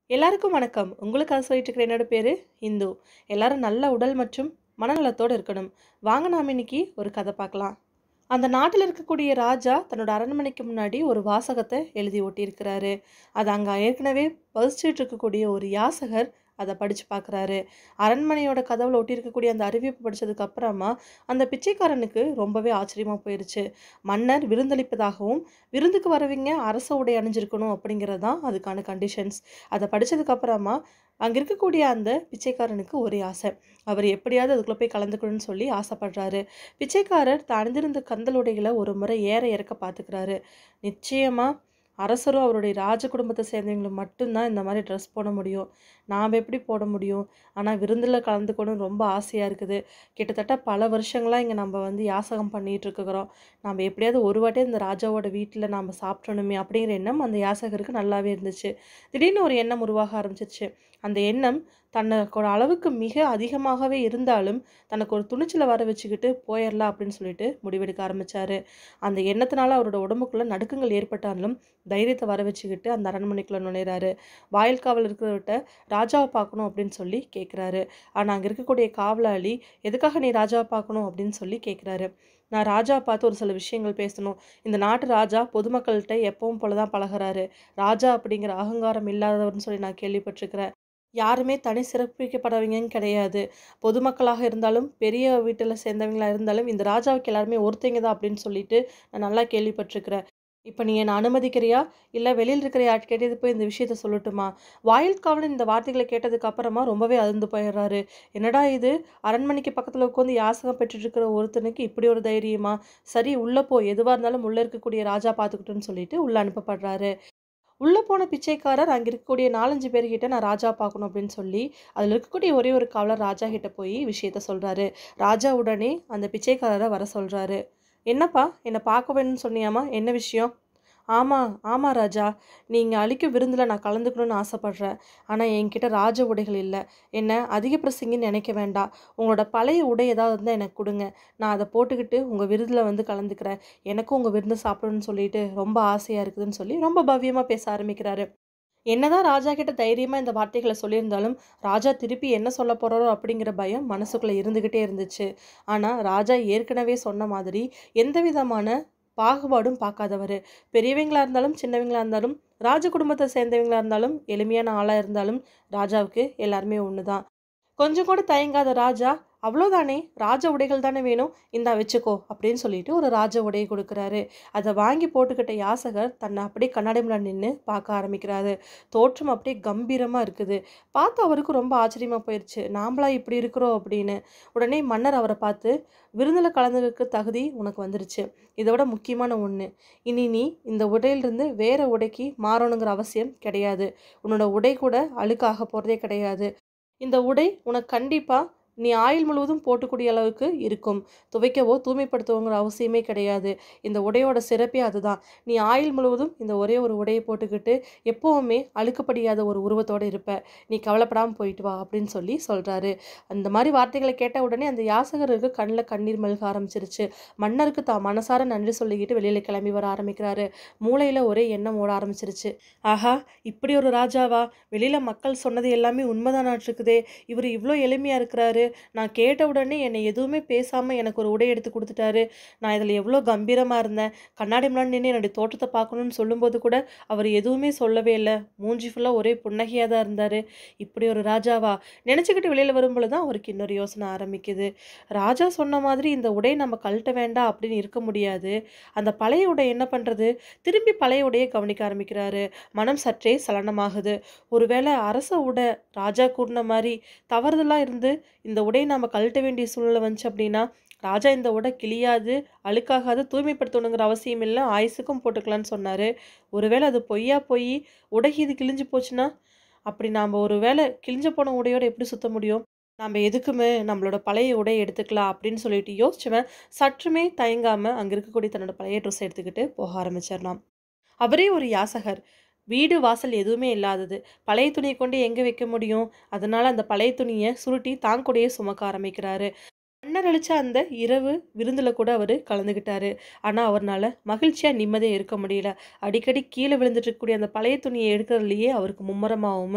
எல்லாருக்கும் வணக்கம். உங்களுக்காக சொல்லிட்டு இருக்கிற என்னோட பேரு இந்து. எல்லாரும் நல்ல உடல் மற்றும் மனநலத்தோட இருக்கணும். வாங்க நாம இன்னைக்கு ஒரு கதை பார்க்கலாம். அந்த நாட்டுல இருக்கக்கூடிய ராஜா தன்னோட அரண்மனைக்கு முன்னாடி ஒரு வாசகத்த எழுதி ஒட்டியிருக்கிறாரு. அத அங்க ஏற்கனவே வசிச்சுட்டு இருக்கக்கூடிய ஒரு யாசகர் அத படிச்சு பார்க்குறாரு. அரண்மனையோட கதவுல ஒட்டியிருக்கக்கூடிய அந்த அறிவிப்பு படிச்சதுக்கு அப்புறமா, அந்த பிச்சைக்காரனுக்கு ரொம்பவே ஆச்சரியமா போயிருச்சு. மன்னர் விருந்தளிப்பதாகவும், விருந்துக்கு வரவங்க அரச உடை அணிஞ்சிருக்கணும் அப்படிங்கிறது தான் அதுக்கான கண்டிஷன்ஸ். அத படிச்சதுக்கு அப்புறமா, அங்க இருக்கக்கூடிய அந்த பிச்சைக்காரனுக்கு ஒரே ஆசை. அவர் எப்படியாவது அதுக்குள்ள போய் கலந்துக்கணும்னு சொல்லி ஆசைப்படுறாரு. பிச்சைக்காரர் தான் அணிந்திருந்த கந்தல் உடைகள ஒரு முறை ஏற இறக்க பார்த்துக்கிறாரு. நிச்சயமா அரசரும், அவருடைய ராஜ குடும்பத்த சேர்ந்தவங்களும் மட்டும் தான் இந்த மாரி ட்ரெஸ் போட முடியும். நாம எப்படி போட முடியும்? ஆனா விருந்துல கலந்துக்கணும்னு ரொம்ப ஆசையா இருக்குது. கிட்டத்தட்ட பல வருஷங்களா இங்க நம்ப வந்து யாசகம் பண்ணிட்டு இருக்கிறோம். நாம எப்படியாவது ஒரு வாட்டியாவது இந்த ராஜாவோட வீட்ல நாம சாப்பிட்றணுமே அப்படிங்கிற எண்ணம் அந்த யாசகருக்கு நல்லாவே இருந்துச்சு. திடீர்னு ஒரு எண்ணம் உருவாக ஆரம்பிச்சுருச்சு. அந்த எண்ணம் தனக்கோட அளவுக்கு மிக அதிகமாகவே இருந்தாலும், தனக்கு ஒரு துணிச்சல வர வச்சுக்கிட்டு போயிரலாம் அப்படின்னு சொல்லிட்டு முடிவெடுக்க ஆரம்பிச்சாரு. அந்த எண்ணத்தினால அவரோட உடம்புக்குள்ள நடுக்கங்கள் ஏற்பட்டாலும், தைரியத்த வர வச்சுக்கிட்டு அந்த அரண்மனைக்குள்ள நுழையிறாரு. வாயில் காவல் இருக்கிறவர்ட்ட ராஜாவ பார்க்கணும் அப்படின்னு சொல்லி கேட்குறாரு. ஆனா அங்க இருக்கக்கூடிய காவலாளி, "எதுக்காக நீ ராஜாவ பார்க்கணும்?" அப்படின்னு சொல்லி கேட்குறாரு. "நான் ராஜாவ பார்த்து ஒரு சில விஷயங்கள் பேசணும். இந்த நாட்டு ராஜா பொதுமக்கள்ட்ட எப்பவும் போல தான் பழகுறாரு. ராஜா அப்படிங்கிற அகங்காரம் இல்லாதவர்ன்னு சொல்லி நான் கேள்விப்பட்டிருக்கிறேன். யாருமே தனி சிறப்பிக்கப்படவங்கன்னு கிடையாது. பொதுமக்களாக இருந்தாலும், பெரிய வீட்டுல சேர்ந்தவங்களா இருந்தாலும், இந்த ராஜாவுக்கு எல்லாருமே ஒருத்தங்க தான் அப்படின்னு சொல்லிட்டு நான் நல்லா கேள்விப்பட்டிருக்கிறேன். இப்ப நீ என்ன அனுமதிக்கிறியா? இல்ல வெளியில இருக்கிற யார்கிட்டயாவது போய் இந்த விஷயத்த சொல்லட்டுமா?" வாயில் காவலன் இந்த வார்த்தைகள கேட்டதுக்கு அப்புறமா ரொம்பவே அதிர்ந்து போயிடுறாரு. என்னடா இது! அரண்மனைக்கு பக்கத்துல உட்கார்ந்து யாசகம் பெற்றுட்டு இருக்கிற ஒருத்தனுக்கு இப்படி ஒரு தைரியமா? சரி உள்ள போ. எதுவா இருந்தாலும் உள்ள இருக்கக்கூடிய ராஜா பார்த்துக்கட்டும்னு சொல்லிட்டு உள்ள அனுப்பப்படுறாரு. உள்ள போன பிச்சைக்காரர் அங்க இருக்கக்கூடிய 4, 5 பேர்கிட்ட நான் ராஜாவ பார்க்கணும் அப்படின்னு சொல்லி, அதுல இருக்கக்கூடிய ஒரே ஒரு காவலர் ராஜா கிட்ட போய் விஷயத்த சொல்றாரு. ராஜா உடனே அந்த பிச்சைக்காரர வர சொல்றாரு. "என்னப்பா என்ன பார்க்க வேணும்னு சொன்னியாமா? என்ன விஷயம்?" "ஆமா, ஆமா ராஜா. நீங்க அளிக்கும் விருந்துல நான் கலந்துக்கணும்னு ஆசைப்படுறேன். ஆனா என்கிட்ட ராஜ உடைகள் இல்ல. என்ன அதிக பிரசங்கின்னு நினைக்க வேண்டாம். உங்களோட பழைய உடை ஏதாவது இருந்தா எனக்கு குடுங்க. நான் அத போட்டுக்கிட்டு உங்க விருந்துல வந்து கலந்துக்கிறேன். எனக்கும் உங்க விருந்த சாப்பிடணும்னு சொல்லிட்டு ரொம்ப ஆசையா இருக்குதுன்னு" சொல்லி ரொம்ப பவ்யமா பேச ஆரம்பிக்கிறாரு. என்னதான் ராஜா கிட்ட தைரியமா இந்த வார்த்தைகள சொல்லியிருந்தாலும், ராஜா திருப்பி என்ன சொல்லப் போறாரோ அப்படிங்கிற பயம் மனசுக்குள்ள இருந்துகிட்டே இருந்துச்சு. ஆனா ராஜா ஏற்கனவே சொன்ன மாதிரி எந்த விதமான பாகுபாடும் பார்க்காதவரு. பெரியவங்களா இருந்தாலும், சின்னவங்களா இருந்தாலும், ராஜ குடும்பத்த சேர்ந்தவங்களா இருந்தாலும், எளிமையான ஆளா இருந்தாலும், ராஜாவுக்கு எல்லாருமே ஒண்ணு தான். கொஞ்சம் கூட தயங்காத ராஜா, "அவ்வளோதானே! ராஜ உடைகள் தானே வேணும். இந்தா வச்சுக்கோ" அப்படின்னு சொல்லிட்டு ஒரு ராஜ உடைய குடுக்குறாரு. அத வாங்கி போட்டுக்கிட்ட யாசகர் தன்னை அப்படியே கண்ணாடி முன்னாடி நின்னு பார்க்க ஆரம்பிக்கிறாரு. தோற்றம் அப்படியே கம்பீரமா இருக்குது. பார்த்து அவருக்கு ரொம்ப ஆச்சரியமா போயிருச்சு. "நாமளா இப்படி இருக்கிறோம்?" அப்படின்னு. உடனே மன்னர் அவர பார்த்து, "விருந்துல கலந்துக்க தகுதி உனக்கு வந்துருச்சு. இத விட முக்கியமான ஒண்ணு. இனி நீ இந்த உடையிலிருந்து வேற உடைக்கு மாறணுங்கிற அவசியம் கிடையாது. உன்னோட உடை கூட அழுக்காக போறதே கிடையாது. இந்த உடை உனக்கு கண்டிப்பா நீ ஆயுள் முழுவதும் போடக்கூடிய அளவுக்கு இருக்கும். துவைக்கவோ, தூய்மைப்படுத்தவோங்கிற அவசியமே கிடையாது. இந்த உடையோட சிறப்பே அதுதான். நீ ஆயுள் முழுவதும் இந்த ஒரே ஒரு உடைய போட்டுக்கிட்டு எப்பவுமே அழுக்கு படியாத ஒரு உருவத்தோட இருப்ப. நீ கவலைப்படாம போயிட்டு வா" அப்படின்னு சொல்லி சொல்றாரு. அந்த மாரி வார்த்தைகள கேட்ட உடனே அந்த யாசகருக்கு கண்ல கண்ணீர் மல்க ஆரம்பிச்சிருச்சு. மன்னருக்கு தான் மனசார நன்றி சொல்லிக்கிட்டு வெளியில கிளம்பி வர ஆரம்பிக்கிறாரு. மூளையில ஒரே எண்ணம் ஓட ஆரம்பிச்சிருச்சு. "ஆஹா! இப்படி ஒரு ராஜாவா? வெளியில மக்கள் சொன்னது எல்லாமே உண்மைதானாட்டுருக்குதே! இவரு இவ்ளோ எளிமையா இருக்கிறாரு. நான் கேட்ட உடனே என்னை எதுவுமே பேசாம எனக்கு ஒரு உடை எடுத்து குடுத்துட்டாரு. நான் இதுல எவ்ளோ கம்பீரமா இருந்தேன். கண்ணாடி முன்னாடி நின்னு என்னுடைய தோற்றத்த பார்க்கணும்னு சொல்லும்போது கூட அவரு எதுவுமே சொல்லவே இல்ல. மூஞ்சி ஃபுல்லா ஒரே புன்னகையா தான் இருந்தாரு. இப்படி ஒரு ராஜாவா?" நினைச்சுக்கிட்டு வெளியில வரும்பொழுது தான் அவருக்கு இன்னொரு யோசனை ஆரம்பிக்குது. ராஜா சொன்ன மாதிரி இந்த உடைய நம்ம கழட்ட வேண்டாம் அப்படின்னு இருக்க முடியாது. அந்த பழைய உடை என்ன பண்றது? திரும்பி பழைய உடைய கவனிக்க ஆரம்பிக்கிறாரு. மனம் சற்றே சலனமாகுது. ஒருவேளை அரச உடை ராஜா கூறுன மாரி தவறுதலா இருந்து இந்த உடைய நாம கழட்ட வேண்டிய சூழ்நிலை வந்துச்சு அப்படின்னா, ராஜா இந்த உடை கிழியாது, அழுக்காகாது, தூய்மைப்படுத்தணுங்கிற அவசியம் இல்ல. ஆயுசுக்கும் போட்டுக்கலாம்னு சொன்னாரு. ஒருவேளை அது பொய்யா போயி உடை இது கிழிஞ்சு போச்சுன்னா, அப்படி நாம ஒரு வேளை கிழிஞ்சு போன உடையோட எப்படி சுத்த முடியும்? நாம எதுக்குமே நம்மளோட பழைய உடைய எடுத்துக்கலாம் அப்படின்னு சொல்லிட்டு யோசிச்சவன், சற்றுமே தயங்காம அங்க இருக்கக்கூடிய தன்னோட பழைய ட்ரெஸ்ஸ எடுத்துக்கிட்டு போக ஆரம்பிச்சிடலாம். அவரே ஒரு யாசகர். வீடு, வாசல் எதுவுமே இல்லாதது. பழைய துணிய கொண்டு எங்க வைக்க முடியும்? அதனால அந்த பழைய துணிய சுருட்டி தான் கூடயே சுமக்க ஆரம்பிக்கிறாரு. மன்னர் அளிச்ச அந்த இரவு விருந்துல கூட அவரு கலந்துக்கிட்டாரு. ஆனா அவர்னால மகிழ்ச்சியா, நிம்மதியா இருக்க முடியல. அடிக்கடி கீழ விழுந்துட்டு இருக்கக்கூடிய அந்த பழைய துணிய எடுக்கிறதுலயே அவருக்கு மும்முரமாவும்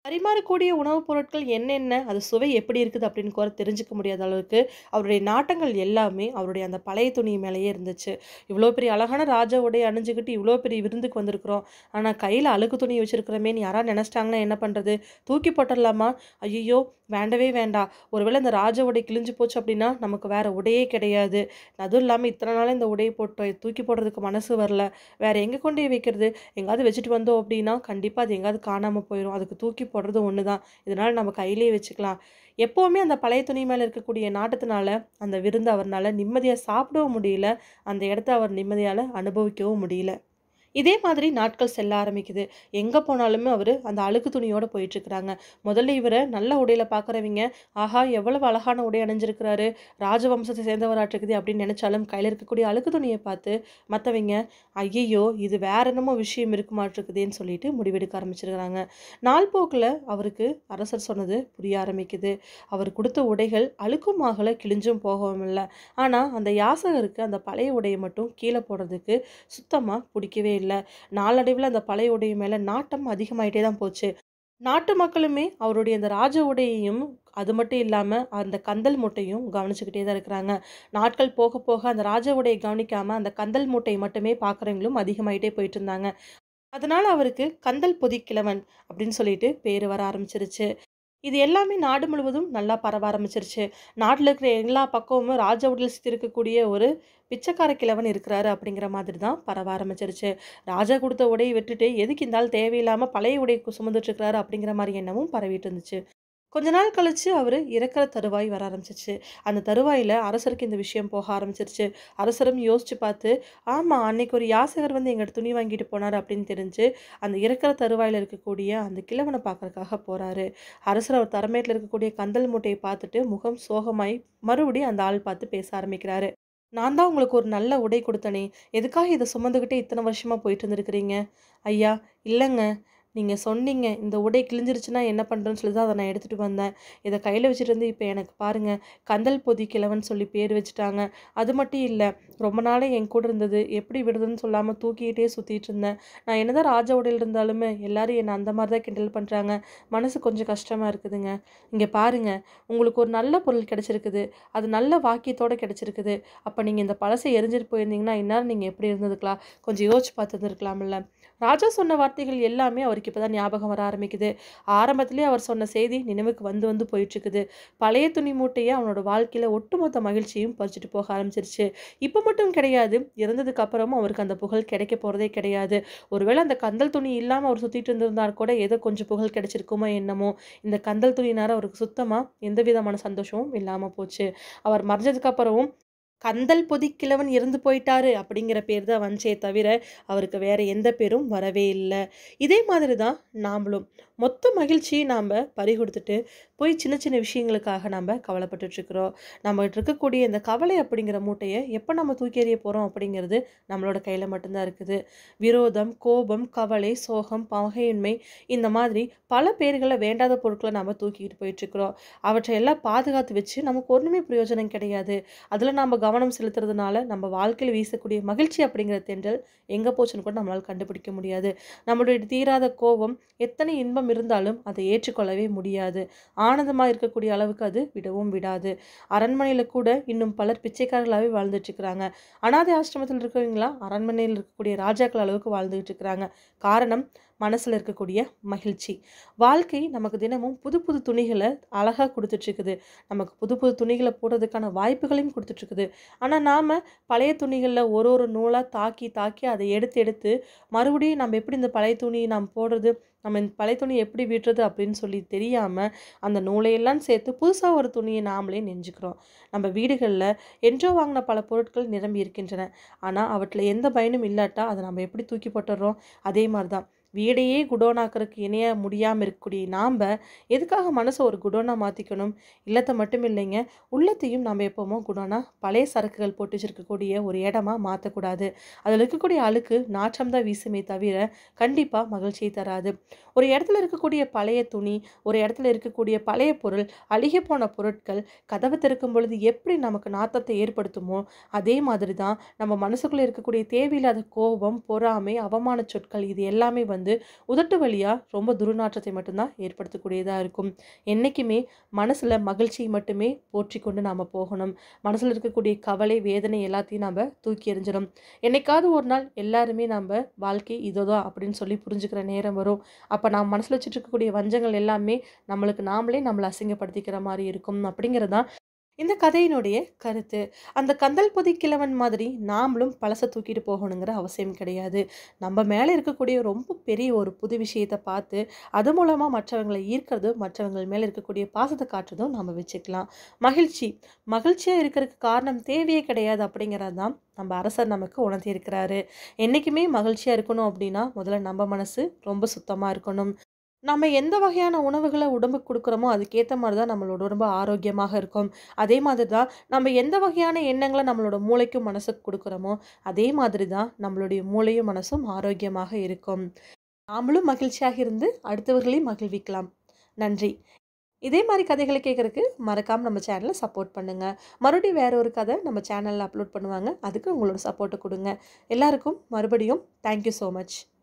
பரிமாறக்கூடிய உணவுப் பொருட்கள் என்னென்ன அது சுவை எப்படி இருக்குது அப்படின்னு கூட தெரிஞ்சுக்க முடியாத அளவுக்கு அவருடைய நாட்டங்கள் எல்லாமே அவருடைய அந்த பழைய துணி மேலேயே இருந்துச்சு இவ்வளோ பெரிய அழகான ராஜா உடை அணிஞ்சுக்கிட்டு இவ்வளோ பெரிய விருந்துக்கு வந்திருக்கிறோம் ஆனால் கையில் அழுக்கு துணி வச்சிருக்கிறமேன்னு யாராவது நினச்சிட்டாங்கன்னா என்ன பண்ணுறது தூக்கி போட்டுடலாமா ஐயோ வேண்டவே வேண்டாம் ஒருவேளை இந்த ராஜ உடை கிழிஞ்சு போச்சு அப்படின்னா நமக்கு வேற உடையே கிடையாது அதுவும் இல்லாமல் இத்தனை நாள் இந்த உடையை போட்டோம் தூக்கி போடுறதுக்கு மனசு வரல வேற எங்கே கொண்டு போய் வைக்கிறது எங்காவது வச்சுட்டு வந்தோம் அப்படின்னா கண்டிப்பாக அது எங்காவது காணாமல் போயிடும் அதுக்கு தூக்கி போடுறது ஒன்று தான் இதனால் நம்ம கையிலேயே வச்சுக்கலாம் எப்போவுமே அந்த பழைய துணி மேலே இருக்கக்கூடிய நாட்டத்தினால அந்த விருந்து அவர்னால நிம்மதியாக சாப்பிடவும் முடியல அந்த இடத்த அவர் நிம்மதியால் அனுபவிக்கவும் முடியல இதே மாதிரி நாட்கள் செல்ல ஆரம்பிக்குது எங்கே போனாலுமே அவர் அந்த அழுக்கு துணியோடு போயிட்டுருக்குறாங்க முதல்ல இவரை நல்ல உடையில் பார்க்குறவங்க ஆஹா எவ்வளவு அழகான உடை அணிஞ்சிருக்கிறாரு ராஜவம்சத்தை சேர்ந்தவராட்டிருக்குது அப்படின்னு நினச்சாலும் கையில் இருக்கக்கூடிய அழுக்கு துணியை பார்த்து மற்றவங்க ஐயையோ இது வேற என்னமோ விஷயம் இருக்குமாட்டிருக்குதேன்னு சொல்லிட்டு முடிவெடுக்க ஆரம்பிச்சிருக்கிறாங்க நாள் போக்கில் அவருக்கு அரசர் சொன்னது புரிய ஆரம்பிக்குது அவர் கொடுத்த உடைகள் அழுக்கும் ஆகலை கிழிஞ்சும் போகவும் இல்லை ஆனால் அந்த யாசகருக்கு அந்த பழைய உடையை மட்டும் கீழே போடுறதுக்கு சுத்தமாக பிடிக்கவே இல்லை நாளடைவில் அந்த பழைய உடை மேலே நாட்டம் அதிகமாயிட்டே தான் போச்சு நாட்டு மக்களுமே அவருடைய அந்த ராஜ உடையையும் அது மட்டும் இல்லாமல் அந்த கந்தல் மூட்டையும் கவனிச்சுக்கிட்டே தான் இருக்கிறாங்க நாட்கள் போக போக அந்த ராஜ உடையை கவனிக்காமல் அந்த கந்தல் மூட்டையை மட்டுமே பார்க்குறவங்களும் அதிகமாயிட்டே போயிட்டு இருந்தாங்க அதனால் அவருக்கு கந்தல் பொதிக்கிழவன் அப்படின்னு சொல்லிட்டு பேர் வர ஆரம்பிச்சிருச்சு இது எல்லாமே நாடு முழுவதும் நல்லா பரவ ஆரம்பிச்சிருச்சு நாட்டில் இருக்கிற எல்லா பக்கமும் ராஜ உடல் சுற்றி இருக்கக்கூடிய ஒரு பிச்சைக்கார கிழவன் இருக்கிறாரு அப்படிங்கிற மாதிரி தான் பரவ ஆரம்பிச்சிருச்சு ராஜா கொடுத்த உடையை விட்டுட்டு எதுக்கு இந்த ஆள் தேவையில்லாமல் பழைய உடை சுமந்துட்டு இருக்கிறாரு அப்படிங்கிற மாதிரி எண்ணமும் பரவிட்டு இருந்துச்சு கொஞ்ச நாள் கழிச்சு அவர் இறக்குற தருவாய் வர ஆரம்பிச்சிச்சு அந்த தருவாயில் அரசருக்கு இந்த விஷயம் போக ஆரம்பிச்சிருச்சு அரசரும் யோசிச்சு பார்த்து ஆமாம் அன்னைக்கு ஒரு யாசகர் வந்து எங்கிட்ட துணி வாங்கிட்டு போனார் அப்படின்னு தெரிஞ்சு அந்த இறக்குற தருவாயில் இருக்கக்கூடிய அந்த கிழவனை பார்க்கறதுக்காக போகிறாரு அரசர் அவர் தரமேட்டில் இருக்கக்கூடிய கந்தல் மூட்டையை பார்த்துட்டு முகம் சோகமாய் மறுபடியும் அந்த ஆள் பார்த்து பேச ஆரம்பிக்கிறாரு நான் தான் உங்களுக்கு ஒரு நல்ல உடை கொடுத்தனே எதுக்காக இதை சுமந்துக்கிட்டே இத்தனை வருஷமாக போயிட்டு இருந்திருக்கிறீங்க ஐயா இல்லைங்க நீங்கள் சொன்னீங்க இந்த உடை கிழிஞ்சிருச்சுன்னா என்ன பண்ணுறேன்னு சொல்லி தான் அதை நான் எடுத்துகிட்டு வந்தேன் இதை கையில் வச்சுட்டு வந்து இப்போ எனக்கு பாருங்கள் கந்தல் பொதி கிழவன் சொல்லி பேர் வச்சுட்டாங்க அது மட்டும் இல்லை ரொம்ப நாளே என் கூட இருந்தது எப்படி விடுதுன்னு சொல்லாமல் தூக்கிக்கிட்டே சுற்றிட்டு இருந்தேன் நான் என்னதான் ராஜா உடையில் இருந்தாலுமே எல்லாரும் என்னை அந்த மாதிரி தான் கிண்டல் பண்ணுறாங்க மனசு கொஞ்சம் கஷ்டமாக இருக்குதுங்க இங்கே பாருங்க உங்களுக்கு ஒரு நல்ல பொருள் கிடச்சிருக்குது அது நல்ல வாக்கியத்தோடு கிடச்சிருக்குது அப்போ நீங்கள் இந்த பழசை எரிஞ்சிட்டு போயிருந்தீங்கன்னா இந்நேரம் நீங்கள் எப்படி இருந்ததுக்கலாம் கொஞ்சம் யோசிச்சு பார்த்துருந்துருக்கலாம்ல ராஜா சொன்ன வார்த்தைகள் எல்லாமே அவருக்கு இப்போ தான் ஞாபகம் வர ஆரம்பிக்குது ஆரம்பத்திலே அவர் சொன்ன செய்தி நினைவுக்கு வந்து வந்து போயிட்டுருக்குது பழைய துணி மூட்டையை அவனோட வாழ்க்கையில் ஒட்டுமொத்த மகிழ்ச்சியும் பறிச்சுட்டு போக ஆரம்பிச்சிருச்சு இப்போ மட்டும் கிடையாது இறந்ததுக்கு அப்புறமும் அவருக்கு அந்த புகழ் கிடைக்க போகிறதே கிடையாது ஒருவேளை அந்த கந்தல் துணி இல்லாமல் அவர் சுற்றிட்டு இருந்திருந்தால் கூட ஏதோ கொஞ்சம் புகழ் கிடைச்சிருக்குமோ என்னமோ இந்த கந்தல் துணினால அவருக்கு சுத்தமாக எந்த விதமான சந்தோஷமும் இல்லாமல் போச்சு அவர் மறைஞ்சதுக்கு அப்புறமும் கந்தல் பொதிக்கிழவன் இறந்து போயிட்டாரு அப்படிங்கிற பேர் தான் வந்துச்சே தவிர அவருக்கு வேற எந்த பேரும் வரவே இல்லை இதே மாதிரி தான் நாமளும் மொத்த மகிழ்ச்சியை நாம் பறி கொடுத்துட்டு போய் சின்ன சின்ன விஷயங்களுக்காக நம்ம கவலைப்பட்டுட்ருக்குறோம் நம்மகிட்ட இருக்கக்கூடிய இந்த கவலை அப்படிங்கிற மூட்டையை எப்போ நம்ம தூக்கி எறிய போகிறோம் அப்படிங்கிறது நம்மளோட கையில் மட்டும்தான் இருக்குது விரோதம் கோபம் கவலை சோகம் பகையின்மை இந்த மாதிரி பல பேர்களை வேண்டாத பொருட்களை நம்ம தூக்கிக்கிட்டு போயிட்டுருக்குறோம் அவற்றை எல்லாம் பாதுகாத்து வச்சு நமக்கு ஒன்றுமே பிரயோஜனம் கிடையாது அதில் நம்ம கவனம் செலுத்துறதுனால நம்ம வாழ்க்கையில் வீசக்கூடிய மகிழ்ச்சி அப்படிங்கிற தென்றல் எங்கே போச்சுன்னு கூட நம்மளால் கண்டுபிடிக்க முடியாது நம்மளுடைய தீராத கோபம் எத்தனை இன்பம் இருந்தாலும் அதை ஏற்றுக்கொள்ளவே முடியாது ஆனந்தமாக இருக்கக்கூடிய அளவுக்கு அது விடவும் விடாது அரண்மனையில் கூட இன்னும் பலர் பிச்சைக்காரர்களாகவே வாழ்ந்துட்டு இருக்கிறாங்க அனாதை ஆசிரமத்தில் இருக்கிறவங்களா அரண்மனையில் இருக்கக்கூடிய ராஜாக்கள் அளவுக்கு வாழ்ந்துகிட்டு இருக்கிறாங்க காரணம் மனசில் இருக்கக்கூடிய மகிழ்ச்சி வாழ்க்கை நமக்கு தினமும் புது புது துணிகளை அழகாக கொடுத்துட்ருக்குது நமக்கு புது புது துணிகளை போடுறதுக்கான வாய்ப்புகளையும் கொடுத்துட்ருக்குது ஆனால் நாம் பழைய துணிகளில் ஒரு ஒரு நூலாக தாக்கி தாக்கி அதை எடுத்து எடுத்து மறுபடியும் நம்ம எப்படி இந்த பழைய துணியை நாம் போடுறது நம்ம இந்த பழைய துணி எப்படி விடுறது அப்படின்னு சொல்லி தெரியாமல் அந்த நூலையெல்லாம் சேர்த்து புதுசாக ஒரு துணியை நாமளே நெஞ்சுக்கிறோம் நம்ம வீடுகளில் என்றோ வாங்கின பல பொருட்கள் நிரம்பி இருக்கின்றன ஆனால் அவற்றில் எந்த பயனும் இல்லாட்டா அதை நம்ம எப்படி தூக்கி போட்டுடுறோம் அதே மாதிரி தான் வீடையே குடோனாக்கிறதுக்கு இணைய முடியாமல் இருக்கக்கூடிய நாம் எதுக்காக மனசை ஒரு குடோனா மாற்றிக்கணும் இல்லத்தை மட்டும் இல்லைங்க உள்ளத்தையும் நம்ம எப்போவுமோ குடோனா பழைய சரக்குகள் போட்டு வச்சிருக்கக்கூடிய ஒரு இடமா மாற்றக்கூடாது அதில் இருக்கக்கூடிய அழுக்கு நாற்றம் தான் வீசுமே தவிர கண்டிப்பாக மகிழ்ச்சியை தராது ஒரு இடத்துல இருக்கக்கூடிய பழைய துணி ஒரு இடத்துல இருக்கக்கூடிய பழைய பொருள் அழுகி போன பொருட்கள் கதவை திறக்கும் பொழுது எப்படி நமக்கு நாத்தத்தை ஏற்படுத்துமோ அதே மாதிரி தான் நம்ம மனசுக்குள்ளே இருக்கக்கூடிய தேவையில்லாத கோபம் பொறாமை அவமான சொற்கள் இது எல்லாமே வந்து வந்து உதட்டு வழியாக ரொம்ப துர்நாற்றத்தை மட்டும்தான் ஏற்படுத்தக்கூடியதாக இருக்கும் என்றைக்குமே மனசில் மகிழ்ச்சியை மட்டுமே போற்றி கொண்டு நாம் போகணும் மனசில் இருக்கக்கூடிய கவலை வேதனை எல்லாத்தையும் நம்ம தூக்கி எறிஞ்சிடும் என்னைக்காவது ஒரு நாள் எல்லாருமே நம்ம வாழ்க்கை இதோதான் அப்படின்னு சொல்லி புரிஞ்சுக்கிற நேரம் வரும் அப்போ நாம் மனசில் வச்சுட்டு இருக்கக்கூடிய வஞ்சங்கள் எல்லாமே நம்மளுக்கு நாமளே நம்மளை அசிங்கப்படுத்திக்கிற மாதிரி இருக்கும் அப்படிங்கிறதான் இந்த கதையினுடைய கருத்து அந்த கந்தல் பொதி கிழவன் மாதிரி நாமளும் பழசை தூக்கிட்டு போகணுங்கிற அவசியம் கிடையாது நம்ம மேலே இருக்கக்கூடிய ரொம்ப பெரிய ஒரு புது விஷயத்தை பார்த்து அது மூலமாக மற்றவங்களை ஈர்க்கிறது மற்றவங்க மேலே இருக்கக்கூடிய பாசத்தை காட்டுறதும் நம்ம வச்சுக்கலாம் மகிழ்ச்சி மகிழ்ச்சியாக இருக்கிறதுக்கு காரணம் தேவையே கிடையாது அப்படிங்கிறது தான் நம்ம அரசர் நமக்கு உணர்த்தியிருக்கிறாரு என்றைக்குமே மகிழ்ச்சியாக இருக்கணும் அப்படின்னா முதல்ல நம்ம மனசு ரொம்ப சுத்தமாக இருக்கணும் நம்ம எந்த வகையான உணவுகளை உடம்புக்கு கொடுக்குறோமோ அதுக்கேற்ற மாதிரி தான் நம்மளோட உடம்பு ஆரோக்கியமாக இருக்கும் அதே மாதிரி தான் நம்ம எந்த வகையான எண்ணங்களை நம்மளோட மூளைக்கும் மனசுக்கு கொடுக்குறோமோ அதே மாதிரி தான் நம்மளுடைய மூளையும் மனசும் ஆரோக்கியமாக இருக்கும் நாமளும் மகிழ்ச்சியாக இருந்து அடுத்தவர்களையும் மகிழ்விக்கலாம் நன்றி இதே மாதிரி கதைகளை கேட்குறக்கு மறக்காமல் நம்ம சேனலை சப்போர்ட் பண்ணுங்கள் மறுபடியும் வேற ஒரு கதை நம்ம சேனலில் அப்லோட் பண்ணுவாங்க அதுக்கு உங்களோட சப்போர்ட்டை கொடுங்க எல்லாருக்கும் மறுபடியும் தேங்க்யூ ஸோ மச்